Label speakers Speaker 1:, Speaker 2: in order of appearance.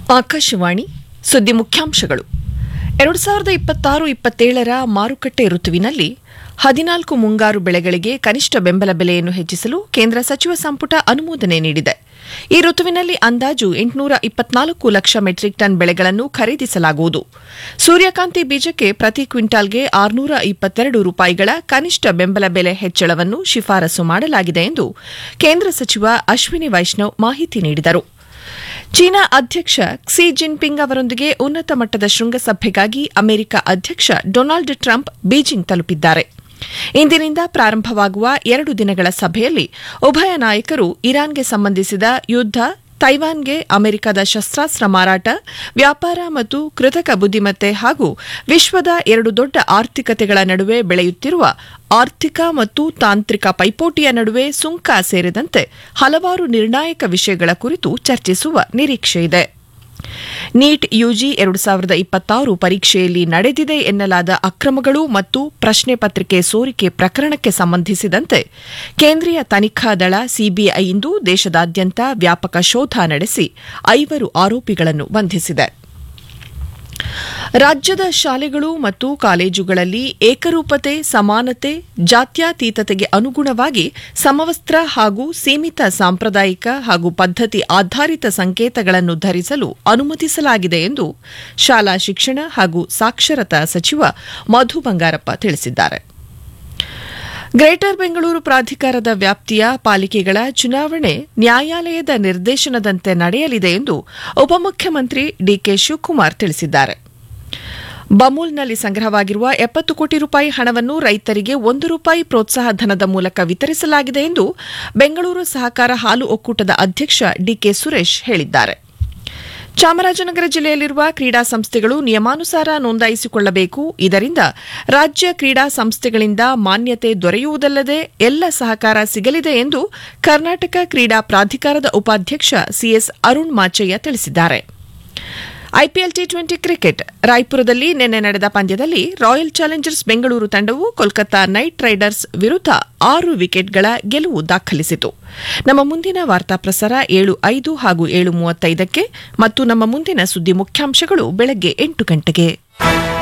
Speaker 1: ಆಕಾಶವಾಣಿ ಸುದ್ದಿ ಮುಖ್ಯಾಂಶಗಳು ಎರಡು ಸಾವಿರದ ಇಪ್ಪತ್ತಾರು ಇಪ್ಪತ್ತೇಳರ ಮಾರುಕಟ್ಟೆ ಋತುವಿನಲ್ಲಿ ಹದಿನಾಲ್ಕು ಮುಂಗಾರು ಬೆಳೆಗಳಿಗೆ ಕನಿಷ್ಠ ಬೆಂಬಲ ಬೆಲೆಯನ್ನು ಹೆಚ್ಚಿಸಲು ಕೇಂದ್ರ ಸಚಿವ ಸಂಪುಟ ಅನುಮೋದನೆ ನೀಡಿದೆ ಈ ಋತುವಿನಲ್ಲಿ ಅಂದಾಜು ಎಂಟುನೂರ ಇಪ್ಪತ್ನಾಲ್ಕು ಲಕ್ಷ ಮೆಟ್ರಿಕ್ ಟನ್ ಬೆಳೆಗಳನ್ನು ಖರೀದಿಸಲಾಗುವುದು ಸೂರ್ಯಕಾಂತಿ ಬೀಜಕ್ಕೆ ಪ್ರತಿ ಕ್ವಿಂಟಾಲ್ಗೆ ಆರುನೂರ ಇಪ್ಪತ್ತೆರಡು ರೂಪಾಯಿಗಳ ಕನಿಷ್ಠ ಬೆಂಬಲ ಬೆಲೆ ಹೆಚ್ಚಳವನ್ನು ಶಿಫಾರಸು ಮಾಡಲಾಗಿದೆ ಎಂದು ಕೇಂದ್ರ ಸಚಿವ ಅಶ್ವಿನಿ ವೈಷ್ಣವ್ ಮಾಹಿತಿ ನೀಡಿದರು ಚೀನಾ ಅಧ್ಯಕ್ಷ ಕ್ಸಿ ಜಿನ್ಪಿಂಗ್ ಅವರೊಂದಿಗೆ ಉನ್ನತ ಮಟ್ಟದ ಶೃಂಗಸಭೆಗಾಗಿ ಅಮೆರಿಕ ಅಧ್ಯಕ್ಷ ಡೊನಾಲ್ಡ್ ಟ್ರಂಪ್ ಬೀಜಿಂಗ್ ತಲುಪಿದ್ದಾರೆ ಇಂದಿನಿಂದ ಪ್ರಾರಂಭವಾಗುವ ಎರಡು ದಿನಗಳ ಸಭೆಯಲ್ಲಿ ಉಭಯ ನಾಯಕರು ಇರಾನ್ಗೆ ಸಂಬಂಧಿಸಿದ ಯುದ್ಧ ತೈವಾನ್ಗೆ ಅಮೆರಿಕದ ಶಸ್ತ್ರಾಸ್ತ್ರ ಮಾರಾಟ ವ್ಯಾಪಾರ ಮತ್ತು ಕೃತಕ ಬುದ್ದಿಮತ್ತೆ ಹಾಗೂ ವಿಶ್ವದ ಎರಡು ದೊಡ್ಡ ಆರ್ಥಿಕತೆಗಳ ನಡುವೆ ಬೆಳೆಯುತ್ತಿರುವ ಆರ್ಥಿಕ ಮತ್ತು ತಾಂತ್ರಿಕ ಪೈಪೋಟಿಯ ನಡುವೆ ಸುಂಕ ಸೇರಿದಂತೆ ಹಲವಾರು ನಿರ್ಣಾಯಕ ವಿಷಯಗಳ ಕುರಿತು ಚರ್ಚಿಸುವ ನಿರೀಕ್ಷೆಯಿದೆ ನೀಟ್ ಯುಜಿ ಎರಡು ಸಾವಿರದ ಇಪ್ಪತ್ತಾರು ಪರೀಕ್ಷೆಯಲ್ಲಿ ನಡೆದಿದೆ ಎನ್ನಲಾದ ಅಕ್ರಮಗಳು ಮತ್ತು ಪ್ರಶ್ನೆ ಪತ್ರಿಕೆ ಸೋರಿಕೆ ಪ್ರಕರಣಕ್ಕೆ ಸಂಬಂಧಿಸಿದಂತೆ ಕೇಂದ್ರೀಯ ತನಿಖಾ ದಳ ಸಿಬಿಐ ಇಂದು ದೇಶದಾದ್ಯಂತ ವ್ಯಾಪಕ ಶೋಧ ನಡೆಸಿ ಐವರು ಆರೋಪಿಗಳನ್ನು ಬಂಧಿಸಿದೆ ರಾಜ್ಯದ ಶಾಲೆಗಳು ಮತ್ತು ಕಾಲೇಜುಗಳಲ್ಲಿ ಏಕರೂಪತೆ ಸಮಾನತೆ ಜಾತ್ಯತೀತತೆಗೆ ಅನುಗುಣವಾಗಿ ಸಮವಸ್ತ್ರ ಹಾಗೂ ಸೀಮಿತ ಸಾಂಪ್ರದಾಯಿಕ ಹಾಗೂ ಪದ್ಧತಿ ಆಧಾರಿತ ಸಂಕೇತಗಳನ್ನು ಧರಿಸಲು ಅನುಮತಿಸಲಾಗಿದೆ ಎಂದು ಶಾಲಾ ಶಿಕ್ಷಣ ಹಾಗೂ ಸಾಕ್ಷರತಾ ಸಚಿವ ಮಧು ಬಂಗಾರಪ್ಪ ತಿಳಿಸಿದ್ದಾರೆ ಗ್ರೇಟರ್ ಬೆಂಗಳೂರು ಪ್ರಾಧಿಕಾರದ ವ್ಯಾಪ್ತಿಯ ಪಾಲಿಕೆಗಳ ಚುನಾವಣೆ ನ್ಯಾಯಾಲಯದ ನಿರ್ದೇಶನದಂತೆ ನಡೆಯಲಿದೆ ಎಂದು ಉಪಮುಖ್ಯಮಂತ್ರಿ ಡಿಕೆ ಶಿವಕುಮಾರ್ ತಿಳಿಸಿದ್ದಾರೆ ಬಮೂಲ್ನಲ್ಲಿ ಸಂಗ್ರಹವಾಗಿರುವ ಎಪ್ಪತ್ತು ಕೋಟಿ ರೂಪಾಯಿ ಹಣವನ್ನು ರೈತರಿಗೆ ಒಂದು ರೂಪಾಯಿ ಪ್ರೋತ್ಸಾಹ ಧನದ ಮೂಲಕ ವಿತರಿಸಲಾಗಿದೆ ಎಂದು ಬೆಂಗಳೂರು ಸಹಕಾರ ಹಾಲು ಒಕ್ಕೂಟದ ಅಧ್ಯಕ್ಷ ಡಿಕೆ ಸುರೇಶ್ ಹೇಳಿದ್ದಾರೆ ಚಾಮರಾಜನಗರ ಜಿಲ್ಲೆಯಲ್ಲಿರುವ ಕ್ರೀಡಾ ಸಂಸ್ಥೆಗಳು ನಿಯಮಾನುಸಾರ ನೋಂದಾಯಿಸಿಕೊಳ್ಳಬೇಕು ಇದರಿಂದ ರಾಜ್ಯ ಕ್ರೀಡಾ ಸಂಸ್ಥೆಗಳಿಂದ ಮಾನ್ಯತೆ ದೊರೆಯುವುದಲ್ಲದೆ ಎಲ್ಲ ಸಹಕಾರ ಸಿಗಲಿದೆ ಎಂದು ಕರ್ನಾಟಕ ಕ್ರೀಡಾ ಪ್ರಾಧಿಕಾರದ ಉಪಾಧ್ಯಕ್ಷ ಸಿಎಸ್ ಅರುಣ್ ಮಾಚಯ್ಯ ತಿಳಿಸಿದ್ದಾರೆ ಐಪಿಎಲ್ ಟಿ ಟ್ವೆಂಟಿ ಕ್ರಿಕೆಟ್ ರಾಯ್ಪುರದಲ್ಲಿ ನಿನ್ನೆ ನಡೆದ ಪಂದ್ಯದಲ್ಲಿ ರಾಯಲ್ ಚಾಲೆಂಜರ್ಸ್ ಬೆಂಗಳೂರು ತಂಡವು ಕೋಲ್ಕತಾ ನೈಟ್ ರೈಡರ್ಸ್ ವಿರುದ್ಧ ಆರು ವಿಕೆಟ್ಗಳ ಗೆಲುವು ದಾಖಲಿಸಿತು ನಮ್ಮ ಮುಂದಿನ ವಾರ್ತಾ ಪ್ರಸಾರ ಏಳು ಐದು ಹಾಗೂ ಏಳು ಮೂವತ್ತೈದಕ್ಕೆ ಮತ್ತು ನಮ್ಮ ಮುಂದಿನ ಸುದ್ದಿ ಮುಖ್ಯಾಂಶಗಳು ಬೆಳಗ್ಗೆ ಎಂಟು ಗಂಟೆಗೆ